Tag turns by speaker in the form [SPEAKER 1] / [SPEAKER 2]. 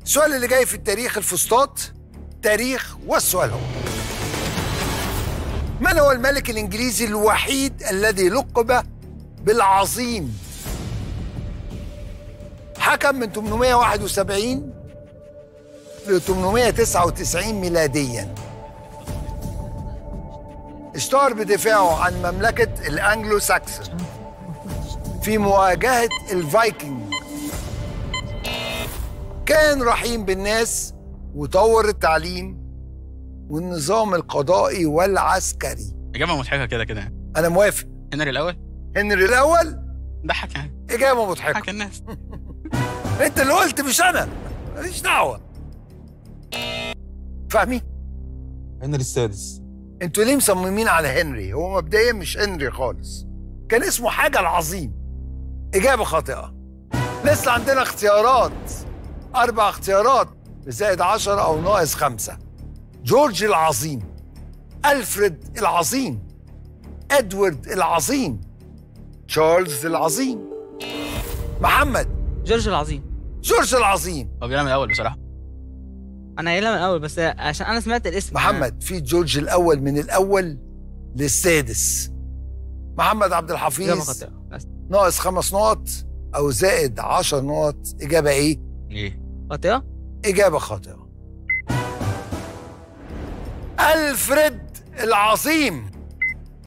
[SPEAKER 1] السؤال اللي جاي في التاريخ الفسطاط تاريخ والسؤال هو من هو الملك الإنجليزي الوحيد الذي لقب بالعظيم حكم من 871 ل 899 ميلاديا اشتهر بدفاعه عن مملكة الأنجلو ساكسون في مواجهة الفايكنج كان رحيم بالناس وطور التعليم والنظام القضائي والعسكري
[SPEAKER 2] اجابه مضحكه كده كده يعني.
[SPEAKER 1] أنا موافق
[SPEAKER 2] هنري الاول
[SPEAKER 1] هنري الأول
[SPEAKER 2] ضحك يعني
[SPEAKER 1] إجابة مضحكة
[SPEAKER 2] ضحك الناس
[SPEAKER 1] أنت اللي قلت مش أنا ماليش دعوة فاهمين؟
[SPEAKER 3] هنري السادس
[SPEAKER 1] انتوا ليه مصممين على هنري هو مبدئيا مش هنري خالص كان اسمه حاجة العظيم إجابة خاطئة لسه عندنا اختيارات أربع اختيارات بزائد عشرة أو ناقص خمسة جورج العظيم ألفريد العظيم أدوارد العظيم تشارلز العظيم محمد
[SPEAKER 4] جورج العظيم
[SPEAKER 1] جورج العظيم
[SPEAKER 2] هو بيلعب من الاول بصراحه
[SPEAKER 4] انا قايلها من الاول بس عشان انا سمعت الاسم
[SPEAKER 1] محمد في جورج الأول من الأول للسادس محمد عبد
[SPEAKER 4] اجابه
[SPEAKER 1] الحفيظ
[SPEAKER 4] خاطئه بس.
[SPEAKER 1] ناقص خمس نقط أو زائد عشر نقط إجابة إيه؟
[SPEAKER 2] ايه
[SPEAKER 4] خاطئه
[SPEAKER 1] إجابة خاطئة ألفريد العظيم